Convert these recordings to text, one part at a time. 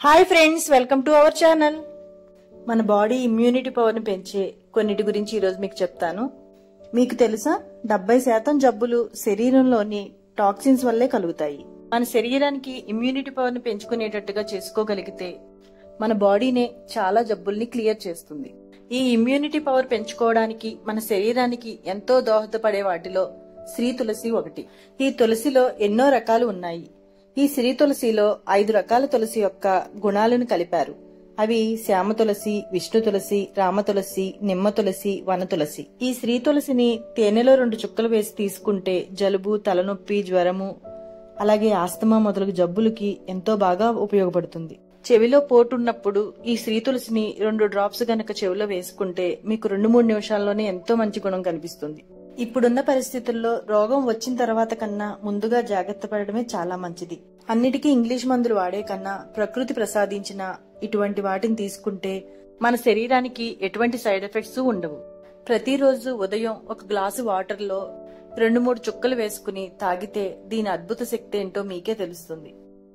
hi friends welcome to our channel మన body immunity పవర్ని పెంచే కొన్నిటి గురించి ఈరోజు మీకు చెప్తాను మీకు తెలుసా డెబ్బై శాతం జబ్బులు శరీరంలోని టాక్సిన్స్ వల్లే కలుగుతాయి మన శరీరానికి ఇమ్యూనిటీ పవర్ని పెంచుకునేటట్టుగా చేసుకోగలిగితే మన బాడీనే చాలా జబ్బుల్ని క్లియర్ చేస్తుంది ఈ ఇమ్యూనిటీ పవర్ పెంచుకోవడానికి మన శరీరానికి ఎంతో దోహదపడే వాటిలో శ్రీ తులసి ఒకటి ఈ తులసిలో ఎన్నో రకాలు ఉన్నాయి ఈ శ్రీ తులసిలో ఐదు రకాల తులసి యొక్క గుణాలను కలిపారు అవి శ్యామ తులసి విష్ణు తులసి రామ తులసి నిమ్మ తులసి వన తులసి ఈ శ్రీ తులసిని తేనెలో రెండు చుక్కలు వేసి తీసుకుంటే జలుబు తలనొప్పి జ్వరము అలాగే ఆస్తమా మొదలగు జబ్బులకి ఎంతో బాగా ఉపయోగపడుతుంది చెవిలో పోటు ఉన్నప్పుడు ఈ శ్రీ తులసిని రెండు డ్రాప్స్ గనక చెవిలో వేసుకుంటే మీకు రెండు మూడు నిమిషాల్లోనే ఎంతో మంచి గుణం కనిపిస్తుంది ఇప్పుడున్న పరిస్థితుల్లో రోగం వచ్చిన తర్వాత కన్నా ముందుగా జాగ్రత్త పడడమే చాలా మంచిది అన్నిటికీ ఇంగ్లీష్ మందులు వాడే కన్నా ప్రకృతి ప్రసాదించిన ఇటువంటి వాటిని తీసుకుంటే మన శరీరానికి ఎటువంటి సైడ్ ఎఫెక్ట్స్ ఉండవు ప్రతిరోజు ఉదయం ఒక గ్లాసు వాటర్లో రెండు మూడు చుక్కలు వేసుకుని తాగితే దీని అద్భుత శక్తి ఏంటో మీకే తెలుస్తుంది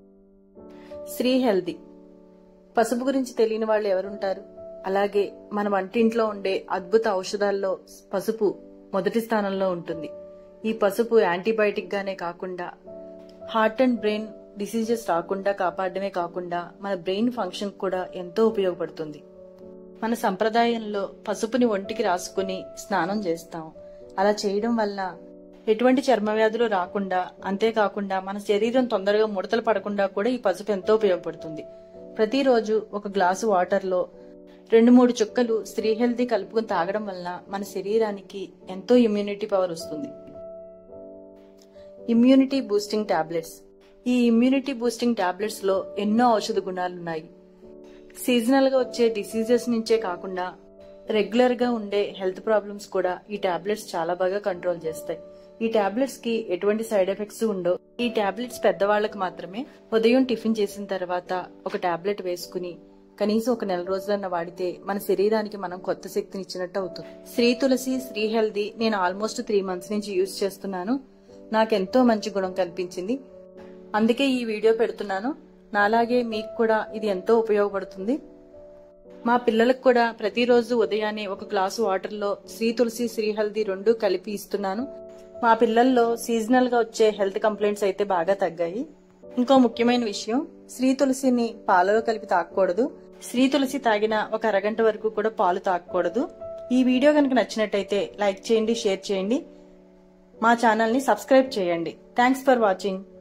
శ్రీ హెల్దీ పసుపు గురించి తెలియని వాళ్ళు ఎవరుంటారు అలాగే మన వంటింట్లో ఉండే అద్భుత ఔషధాల్లో పసుపు మొదటి స్థానంలో ఉంటుంది ఈ పసుపు యాంటీబయాటిక్ గానే కాకుండా హార్ట్ అండ్ బ్రెయిన్ డిసీజెస్ రాకుండా కాపాడమే కాకుండా మన బ్రెయిన్ ఫంక్షన్ కూడా ఎంతో ఉపయోగపడుతుంది మన సంప్రదాయంలో పసుపుని ఒంటికి రాసుకుని స్నానం చేస్తాం అలా చేయడం వల్ల ఎటువంటి చర్మ వ్యాధులు రాకుండా అంతేకాకుండా మన శరీరం తొందరగా ముడతలు పడకుండా కూడా ఈ పసుపు ఎంతో ఉపయోగపడుతుంది ప్రతిరోజు ఒక గ్లాసు వాటర్లో రెండు మూడు చుక్కలు స్త్రీ హెల్తీ కలుపుకుని తాగడం వలన మన శరీరానికి ఎంతో ఇమ్యూనిటీ పవర్ వస్తుంది ఇమ్యూనిటీ బూస్టింగ్ టాబ్లెట్స్ ఈ ఇమ్యూనిటీ బూస్టింగ్ టాబ్లెట్స్ లో ఎన్నో ఔషధ గుణాలున్నాయి సీజనల్ గా వచ్చే డిసీజెస్ నుంచే కాకుండా రెగ్యులర్ గా ఉండే హెల్త్ ప్రాబ్లమ్స్ కూడా ఈ టాబ్లెట్స్ చాలా బాగా కంట్రోల్ చేస్తాయి ఈ టాబ్లెట్స్ కి ఎటువంటి సైడ్ ఎఫెక్ట్స్ ఉండవు ఈ టాబ్లెట్స్ పెద్దవాళ్ళకి మాత్రమే ఉదయం టిఫిన్ చేసిన తర్వాత ఒక టాబ్లెట్ వేసుకుని కనీసం ఒక నెల రోజులన్న వాడితే మన శరీరానికి మనం కొత్త శక్తిని ఇచ్చినట్టు అవుతుంది శ్రీ తులసి శ్రీ హెల్దీ నేను ఆల్మోస్ట్ త్రీ మంత్స్ నుంచి యూజ్ చేస్తున్నాను నాకెంతో మంచి గుణం కనిపించింది అందుకే ఈ వీడియో పెడుతున్నాను నాలాగే మీకు కూడా ఇది ఎంతో ఉపయోగపడుతుంది మా పిల్లలకు కూడా ప్రతిరోజు ఉదయాన్నే ఒక గ్లాసు వాటర్లో శ్రీ తులసి శ్రీ హల్దీ రెండు కలిపి ఇస్తున్నాను మా పిల్లల్లో సీజనల్ గా వచ్చే హెల్త్ కంప్లైంట్స్ అయితే బాగా తగ్గాయి ఇంకో ముఖ్యమైన విషయం శ్రీ తులసిని పాలలో కలిపి తాగకూడదు శ్రీ తులసి తాగిన ఒక అరగంట వరకు కూడా పాలు తాగకూడదు ఈ వీడియో కనుక నచ్చినట్టయితే లైక్ చేయండి షేర్ చేయండి మా ఛానల్ని సబ్స్క్రైబ్ చేయండి థ్యాంక్స్ ఫర్ వాచింగ్